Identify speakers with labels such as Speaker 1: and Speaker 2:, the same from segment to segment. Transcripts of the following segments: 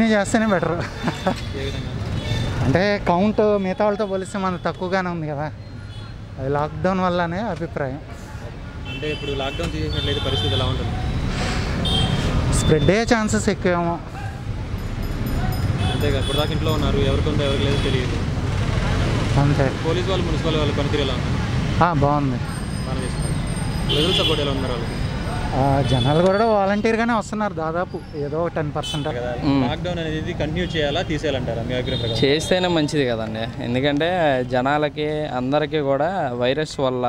Speaker 1: చేస్తేనే బెటర్
Speaker 2: ఏ విధంగా
Speaker 1: అంటే కౌంట్ మిగతా వాళ్ళతో పోలిస్తే మనకు తక్కువగానే ఉంది కదా అది లాక్డౌన్ వల్లనే అభిప్రాయం
Speaker 2: అంటే ఇప్పుడు లాక్డౌన్ తీసేసినట్లయితే పరిస్థితి ఎలా ఉంటుంది
Speaker 1: స్ప్రెడ్ అయ్యే ఛాన్సెస్ ఎక్కువేమో
Speaker 2: అంతేగా ఇప్పుడు దాకా ఇంట్లో ఉన్నారు ఎవరికి ఉందో ఎవరికి లేదో తెలియదు
Speaker 1: అంతే
Speaker 2: పోలీస్ వాళ్ళు మున్సిపల్ వాళ్ళ పనితీరు ఎలా ఉంది
Speaker 1: ఆ, బాగుంది
Speaker 2: బాగా చేస్తున్నారు ప్రజల సపోర్ట్ ఎలా ఉన్నారు వాళ్ళకి
Speaker 1: ఆ, జనాలు కూడా వాలంటీర్గానే వస్తున్నారు దాదాపు ఏదో టెన్ పర్సెంట్
Speaker 2: కదా లాక్డౌన్ అనేది కంటిన్యూ చేయాలా తీసేయాలంటారా మీ అభిప్రాయం ప్రకారం
Speaker 3: చేస్తేనే మంచిది కదండి ఎందుకంటే జనాలకి అందరికీ కూడా వైరస్ వల్ల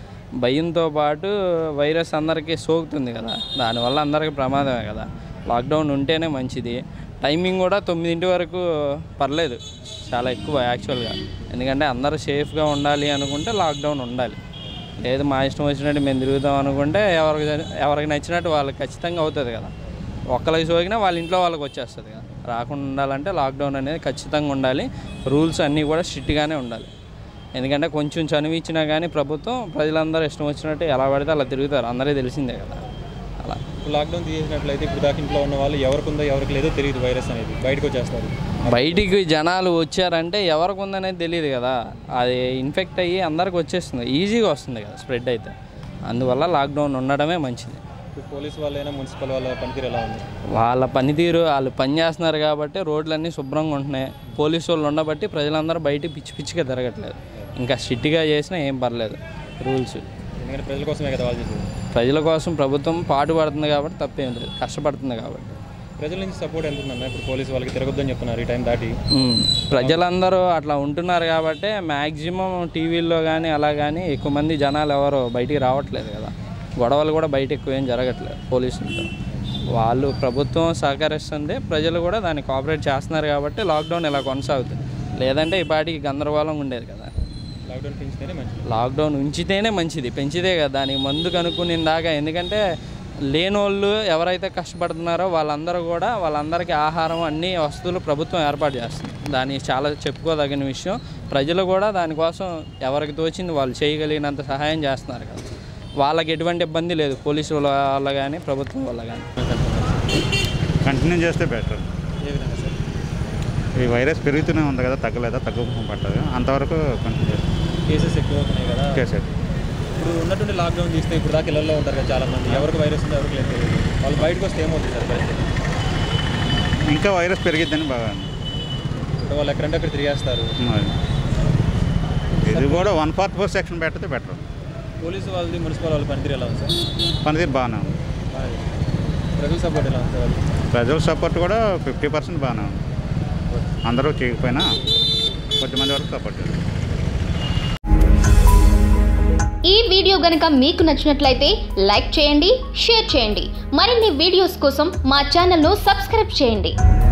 Speaker 3: భయంతో పాటు వైరస్ అందరికీ సోకుతుంది కదా దానివల్ల అందరికీ ప్రమాదమే కదా లాక్డౌన్ ఉంటేనే మంచిది టైమింగ్ కూడా తొమ్మిదింటి వరకు పర్లేదు చాలా ఎక్కువ యాక్చువల్గా ఎందుకంటే అందరూ సేఫ్గా ఉండాలి అనుకుంటే లాక్డౌన్ ఉండాలి లేదు మా ఇష్టం వచ్చినట్టు మేము తిరుగుదాం అనుకుంటే ఎవరికి ఎవరికి నచ్చినట్టు వాళ్ళకి ఖచ్చితంగా అవుతుంది కదా ఒక్కరికి సోకినా వాళ్ళ ఇంట్లో వాళ్ళకి వచ్చేస్తుంది కదా రాకుండా ఉండాలంటే లాక్డౌన్ అనేది ఖచ్చితంగా ఉండాలి రూల్స్ అన్నీ కూడా స్ట్రిక్ట్గానే ఉండాలి ఎందుకంటే కొంచెం చనువు ఇచ్చినా కానీ ప్రభుత్వం ప్రజలందరూ ఇష్టం వచ్చినట్టు ఎలా పడితే అలా తిరుగుతారు అందరికీ తెలిసిందే కదా అలా
Speaker 2: ఇప్పుడు లాక్డౌన్ తీసేసినట్లయితే ఇప్పుడు దాకా ఇంట్లో ఉన్న వాళ్ళు ఎవరికి ఉందో ఎవరికి లేదో తెలియదు వైరస్ అనేది బయటకు వచ్చేస్తారు
Speaker 3: బయటికి జనాలు వచ్చారంటే ఎవరికి ఉందనేది తెలియదు కదా అది ఇన్ఫెక్ట్ అయ్యి అందరికి వచ్చేస్తుంది ఈజీగా వస్తుంది కదా స్ప్రెడ్ అయితే అందువల్ల లాక్డౌన్ ఉండడమే మంచిది
Speaker 2: ఇప్పుడు పోలీస్ వాళ్ళైనా మున్సిపల్ వాళ్ళ పనితీరు ఎలా ఉంది
Speaker 3: వాళ్ళ పనితీరు వాళ్ళు పని చేస్తున్నారు కాబట్టి రోడ్లన్నీ శుభ్రంగా ఉంటున్నాయి పోలీసు వాళ్ళు ఉండబట్టి ప్రజలందరూ బయటికి పిచ్చి పిచ్చిగా తిరగట్లేదు ఇంకా స్ట్రిక్ట్గా చేసినా ఏం పర్లేదు రూల్స్
Speaker 2: ఎందుకంటే ప్రజల కోసమే కదా వాళ్ళు చేసేది
Speaker 3: ప్రజల కోసం ప్రభుత్వం పాటుపడుతుంది కాబట్టి తప్పేం లేదు కష్టపడుతుంది కాబట్టి
Speaker 2: ప్రజల నుంచి సపోర్ట్ ఎంత ఉందన్న ఇప్పుడు పోలీస్ వాళ్ళకి తిరగొద్దని చెప్తున్నారు ఈ టైం దాటి
Speaker 3: ఉమ్. ప్రజలందరూ అట్లా ఉంటున్నారు కాబట్టి మ్యాక్సిమం టీవీల్లో కానీ అలా కానీ ఎక్కువ మంది జనాలు ఎవరు బయటికి రావట్లేదు కదా గొడవలు కూడా బయట ఎక్కువ ఏం జరగట్లేదు పోలీసులతో వాళ్ళు ప్రభుత్వం సహకరిస్తుంది ప్రజలు కూడా దాన్ని కోఆపరేట్ చేస్తున్నారు కాబట్టి లాక్డౌన్ ఇలా కొనసాగుతుంది లేదంటే ఈ పాటికి గందరగోళం ఉండేది కదా
Speaker 2: లాక్డౌన్ పెంచితేనే మంచిది
Speaker 3: లాక్డౌన్ ఉంచితేనే మంచిది పెంచితే కదా దానికి మందు కనుక్కుని దాకా ఎందుకంటే లేనోళ్ళు ఎవరైతే కష్టపడుతున్నారో వాళ్ళందరూ కూడా వాళ్ళందరికీ ఆహారం అన్ని వస్తువులు ప్రభుత్వం ఏర్పాటు చేస్తుంది దాన్ని చాలా చెప్పుకోదగిన విషయం ప్రజలు కూడా దానికోసం ఎవరికి తోచింది వాళ్ళు చేయగలిగినంత సహాయం చేస్తున్నారు కదా వాళ్ళకి ఎటువంటి ఇబ్బంది లేదు పోలీసు వాళ్ళ కానీ ప్రభుత్వం వల్ల కానీ
Speaker 4: కంటిన్యూ చేస్తే బెటర్
Speaker 2: ఏ విధంగా సార్
Speaker 4: ఈ వైరస్ పెరుగుతూనే ఉంది కదా తగ్గలేదా తగ్గుముఖం పట్టదు అంతవరకు కంటిన్యూ చేస్తాం
Speaker 2: కేసెస్ ఎక్కువ అవుతున్నాయి కదా
Speaker 4: చేసేది
Speaker 2: ఇప్పుడు ఉన్నటువంటి లాక్డౌన్ తీస్తే ఇప్పుడు దాకా ఇళ్ళల్లో ఉంటారు కదా చాలా మంది ఎవరికి వైరస్ ఉందో ఎవరికి లేదు తెలియదు వాళ్ళు బయటకు వస్తే ఏమవుతుంది సార్ పరిస్థితి
Speaker 4: ఇంకా వైరస్ పెరిగిద్దని బాగా
Speaker 2: ఇప్పుడు వాళ్ళు ఎక్కడంటే అక్కడ తిరిగేస్తారు
Speaker 4: ఉన్నది. ఇది కూడా వన్ ఫార్టీ ఫోర్ సెక్షన్ పెడితే బెటర్
Speaker 2: పోలీసు వాళ్ళది మున్సిపల్ వాళ్ళ పనితీరు ఎలా ఉంది సార్
Speaker 4: పనితీరు బాగానే ఉంది
Speaker 2: బాగా. ప్రజల సపోర్ట్ ఎలా ఉంది సార్ వాళ్ళు
Speaker 4: ప్రజల సపోర్ట్ కూడా ఫిఫ్టీ పర్సెంట్ బాగానే ఉంది అందరూ చేయకపోయినా కొద్దిమంది వరకు సపోర్ట్ చేస్తారు
Speaker 5: ఈ వీడియో గనక మీకు నచ్చినట్లయితే లైక్ చేయండి షేర్ చేయండి మరిన్ని వీడియోస్ కోసం మా ఛానల్ను సబ్స్క్రైబ్ చేయండి